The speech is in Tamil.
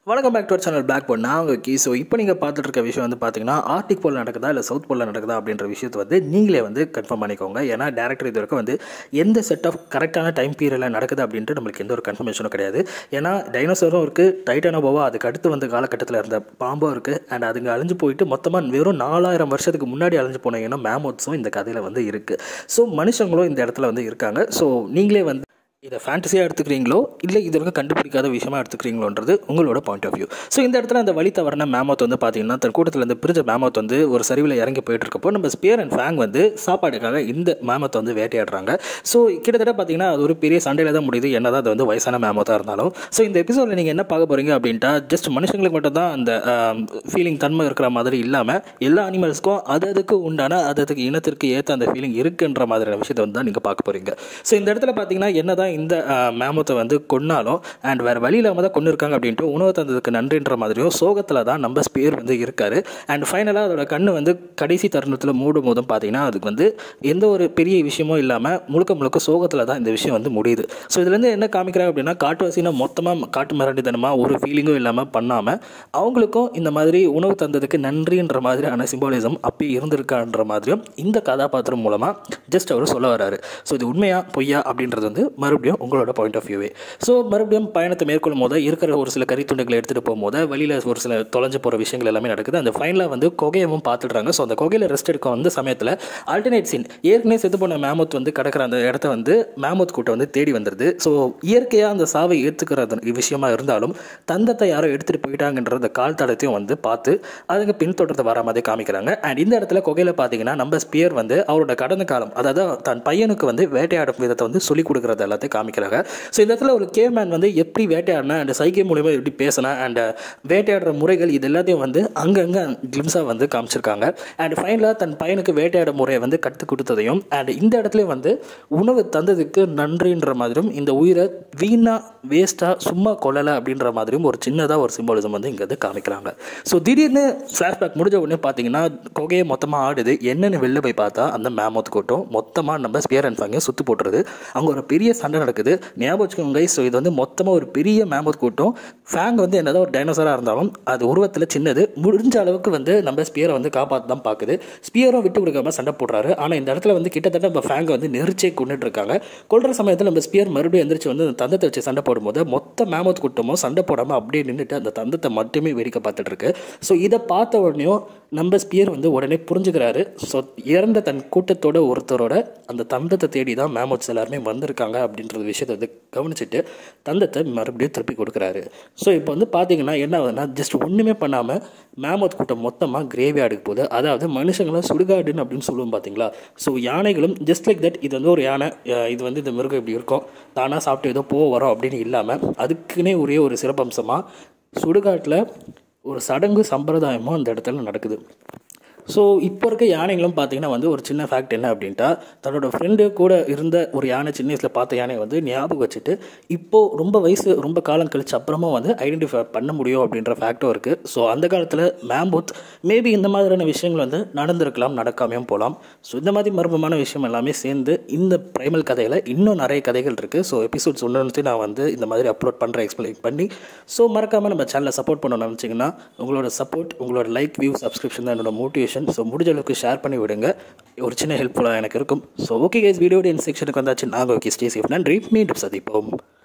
வணக்கம் back to channel blackboard நான் உங்கள் கீ ஸோ இப்போ நீங்கள் பார்த்துட்டு இருக்க விஷயம் வந்து பார்த்தீங்கன்னா ஆர்டிக் போலில் நடக்குதா இல்லை சவுத் போலில் நடக்குதா அப்படின்ற விஷயத்தை வந்து நீங்களே வந்து கன்ஃபார்ம் பண்ணிக்கோங்க ஏன்னா டேரக்டர் இது வரைக்கும் வந்து எந்த செட் ஆஃப் கரெக்டான டைம் பீரியடில் நடக்குது அப்படின்ட்டு நம்மளுக்கு எந்த ஒரு கன்ஃபர்மேஷனும் கிடையாது ஏன்னா டைனோசரும் இருக்குது டைட்டானோபோவா அதுக்கு அடுத்து வந்த காலகட்டத்தில் இருந்த பாம்பும் இருக்குது அண்ட் அதுங்க அழிஞ்சு போயிட்டு மொத்தமாக வெறும் நாலாயிரம் வருஷத்துக்கு முன்னாடி அழிஞ்சு போனீங்கன்னா மேமோத்ஸும் இந்த கதையில் வந்து இருக்குது ஸோ மனுஷங்களும் இந்த இடத்துல வந்து இருக்காங்க ஸோ நீங்களே வந்து இதை ஃபேண்டஸியாக எடுத்துக்கிறீங்களோ இல்லை இது வரைக்கும் கண்டுபிடிக்காத விஷயமா எடுத்துக்கிறீங்களோன்றது உங்களோட பாயிண்ட் ஆஃப் வியூ ஸோ இந்த இடத்துல அந்த வழி தவறின மேமத் வந்து பார்த்தீங்கன்னா தன் கூட்டத்தில் இருந்து பிரிஞ்ச மேமத் வந்து ஒரு சரிவில் இறங்கி போயிட்டு இருக்கப்போ நம்ம ஸ்பியர் அண்ட் ஃபேங் வந்து சாப்பாடுக்காக இந்த மேமத்தை வந்து வேட்டையாடுறாங்க ஸோ கிட்டத்தட்ட பார்த்தீங்கன்னா அது ஒரு பெரிய சண்டையில் தான் முடியுது என்ன தான் அது வந்து வயசான மேமத்தாக இருந்தாலும் ஸோ இந்த எபிசோடில் நீங்கள் என்ன பார்க்க போகிறீங்க அப்படின்ட்டா ஜஸ்ட் மனுஷங்களுக்கு மட்டும் தான் அந்த ஃபீலிங் தன்மை இருக்கிற மாதிரி இல்லாமல் எல்லா அனிமல்ஸ்க்கும் அது அதுக்கு உண்டான அது அதுக்கு இனத்திற்கு ஏற்ற அந்த ஃபீலிங் இருக்குன்ற மாதிரியான விஷயத்தை வந்து தான் நீங்கள் பார்க்க போகிறீங்க ஸோ இந்த இடத்துல பார்த்தீங்கன்னா என்ன தான் இந்த மேமத்தை வந்து கொன்னாலும் அண்ட் வேறு வழி இல்லாமல் தான் கொண்டு இருக்காங்க அப்படின்ட்டு உணவு தந்ததுக்கு நன்றின்ற மாதிரியும் சோகத்தில் தான் நம்ம ஸ்பியர் வந்து இருக்கார் அண்ட் ஃபைனலாக அதோட கண்ணு வந்து கடைசி தருணத்தில் மூடும் போதும் பார்த்தீங்கன்னா அதுக்கு வந்து எந்த ஒரு பெரிய விஷயமும் இல்லாமல் முழுக்க முழுக்க சோகத்தில் தான் இந்த விஷயம் வந்து முடியுது ஸோ இதுலேருந்து என்ன காமிக்கிறாங்க அப்படின்னா காட்டுவாசினா மொத்தமாக காட்டு மிரண்டித்தனமாக ஒரு ஃபீலிங்கும் இல்லாமல் பண்ணாமல் அவங்களுக்கும் இந்த மாதிரி உணவு தந்ததுக்கு நன்றின்ற மாதிரியான சிம்பாலிசம் அப்படி இருந்திருக்கான்ற மாதிரியும் இந்த கதாபாத்திரம் மூலமாக ஜஸ்ட் அவர் சொல்ல வராரு ஸோ இது உண்மையா பொய்யா அப்படின்றது வந்து மறுபடியும் உங்களோட பாயிண்ட் ஆஃப் வியூவே ஸோ மறுபடியும் பயணத்தை மேற்கொள்ளும் போது இருக்கிற ஒரு சில கறித்துண்டுகளை எடுத்துகிட்டு போகும்போது வழியில் ஒரு சில தொலைஞ்சு போகிற விஷயங்கள் எல்லாமே நடக்குது அந்த ஃபைனலாக வந்து கொகையவும் பார்த்துடுறாங்க ஸோ அந்த கொகையில் ரெஸ்ட் எடுக்க வந்த சமயத்தில் ஆல்டர்னேட் சீன் ஏற்கனவே செத்து போன மேமத் வந்து கிடக்கிற அந்த இடத்த வந்து மேமத் கூட்டம் வந்து தேடி வந்துடுது ஸோ இயற்கையாக அந்த சாவை ஏற்றுக்கிறது விஷயமா இருந்தாலும் தந்தத்தை யாரோ எடுத்துகிட்டு போயிட்டாங்கன்ற அந்த கால் தடத்தையும் வந்து பார்த்து அதுக்கு பின்தொடர்ந்து வர மாதிரி காமிக்கிறாங்க அண்ட் இந்த இடத்துல கொகையில் பார்த்தீங்கன்னா நம்ம ஸ்பியர் வந்து அவரோட கடந்த காலம் அதாவது தன் பையனுக்கு வந்து வேட்டையாடும் விதத்தை வந்து சொல்லிக் கொடுக்குறது எல்லாத்தையும் காமிக்கிறாங்க ஸோ இந்த இடத்துல ஒரு கேமேன் வந்து எப்படி வேட்டையாடினா அண்ட் சைகை மூலியமா எப்படி பேசினா அண்ட் வேட்டையாடுற முறைகள் இது எல்லாத்தையும் வந்து அங்கங்கே கிளிம்ஸாக வந்து காமிச்சிருக்காங்க அண்ட் ஃபைனலாக தன் பையனுக்கு வேட்டையாட முறையை வந்து கற்றுக் கொடுத்ததையும் அண்ட் இந்த இடத்துல வந்து உணவு தந்ததுக்கு நன்றின்ற மாதிரியும் இந்த உயிரை வீணாக வேஸ்ட்டாக சும்மா கொல்லலை அப்படின்ற மாதிரியும் ஒரு சின்னதாக ஒரு சிம்பாலிசம் வந்து இங்கே வந்து காமிக்கிறாங்க ஸோ திடீர்னு ஃப்ளாஷ்பேக் முடிஞ்ச உடனே பார்த்தீங்கன்னா கொகையை மொத்தமாக ஆடுது என்னென்னு வெளில போய் பார்த்தா அந்த மேமோத் கூட்டம் மொத்தமாக நம்ம ஸ்பியர் அண்ட் ஃபங்கே சுற்று போட்டுருது அங்கே ஒரு பெரிய சண்டை நடக்குது ஞாபகம் வச்சுக்கோங்க ஸோ இது வந்து மொத்தமாக ஒரு பெரிய மேமோத் கூட்டம் ஃபேங் வந்து என்னதான் ஒரு டைனோசராக இருந்தாலும் அது உருவத்தில் சின்னது முடிஞ்ச அளவுக்கு வந்து நம்ம ஸ்பியரை வந்து காப்பாற்ற தான் பார்க்குது ஸ்பியரும் விட்டு கொடுக்காம சண்டை போடுறாரு ஆனால் இந்த இடத்துல வந்து கிட்டத்தட்ட நம்ம ஃபேங்கை வந்து நெரிச்சே கொண்டுட்டு இருக்காங்க கொள்கிற சமயத்தில் நம்ம ஸ்பியர் மறுபடியும் எந்திரிச்சு வந்து அந்த தந்தத்தை வச்சு சண்டை போடும்போது மொத்த மேமோத் கூட்டமும் சண்டை போடாமல் அப்படியே நின்றுட்டு அந்த தந்தத்தை மட்டுமே வேடிக்கை பார்த்துட்டு இருக்கு ஸோ இதை பார்த்த உடனேயும் நம்ம ஸ்பியர் வந்து உடனே புரிஞ்சுக்கிறாரு ஸோ இறந்த தன் கூட்டத்தோட ஒருத்தரோட அந்த தந்தத்தை தேடி தான் மேமோட்ஸ் எல்லாருமே வந்திருக்காங்க அப்படின்ற விஷயத்தை வந்து கவனிச்சுட்டு தந்தத்தை மறுபடியும் திருப்பி கொடுக்குறாரு ஸோ இப்போ வந்து பார்த்தீங்கன்னா என்ன ஆகுதுன்னா ஜஸ்ட் ஒன்றுமே பண்ணாமல் மேமோத் கூட்டம் மொத்தமாக கிரேவியார்டுக்கு போகுது அதாவது மனுஷங்களும் சுடுகாடுன்னு அப்படின்னு சொல்லுவோம் பார்த்தீங்களா ஸோ யானைகளும் ஜஸ்ட் லைக் தட் இது வந்து ஒரு யானை இது வந்து இந்த மிருகம் இப்படி இருக்கும் தானாக சாப்பிட்டு ஏதோ போக வரோம் அப்படின்னு இல்லாமல் அதுக்குன்னே ஒரே ஒரு சிறப்பம்சமாக சுடுகாட்டில் ஒரு சடங்கு சம்பிரதாயமும் அந்த இடத்துல நடக்குது ஸோ இப்போ இருக்க யானைகளும் பார்த்தீங்கன்னா வந்து ஒரு சின்ன ஃபேக்ட் என்ன அப்படின்ட்டா தன்னோட ஃப்ரெண்டு கூட இருந்த ஒரு யானை சின்ன வயசில் பார்த்த யானை வந்து ஞாபகம் வச்சுட்டு இப்போது ரொம்ப வயசு ரொம்ப காலம் கழிச்சு அப்புறமா வந்து ஐடென்டிஃபை பண்ண முடியும் அப்படின்ற ஃபேக்டும் இருக்குது ஸோ அந்த காலத்தில் மேம்பூத் மேபி இந்த மாதிரியான விஷயங்கள் வந்து நடந்திருக்கலாம் நடக்காமையும் போகலாம் ஸோ இந்த மாதிரி மர்மமான விஷயம் எல்லாமே சேர்ந்து இந்த ப்ரைமல் கதையில் இன்னும் நிறைய கதைகள் இருக்குது ஸோ எபிசோட்ஸ் ஒன்று நான் வந்து இந்த மாதிரி அப்லோட் பண்ணுறேன் எக்ஸ்பிளைன் பண்ணி ஸோ மறக்காமல் நம்ம சேனலை சப்போர்ட் பண்ணணும்னு நினச்சிங்கன்னா உங்களோட சப்போர்ட் உங்களோட லைக் வியூ சப்ஸ்கிரிப்ஷன் தான் என்னோட மோட்டிவேஷன் ஸோ முடிஞ்ச அளவுக்கு ஷேர் பண்ணி விடுங்க ஒரு சின்ன ஹெல்ப்ஃபுல்லாக எனக்கு இருக்கும் ஸோ ஓகே கேஸ் வீடியோட இன் செக்ஷனுக்கு வந்தாச்சு நாங்கள் ஓகே ஸ்டே சேஃப் நன்றி மீண்டும் சந்திப்போம்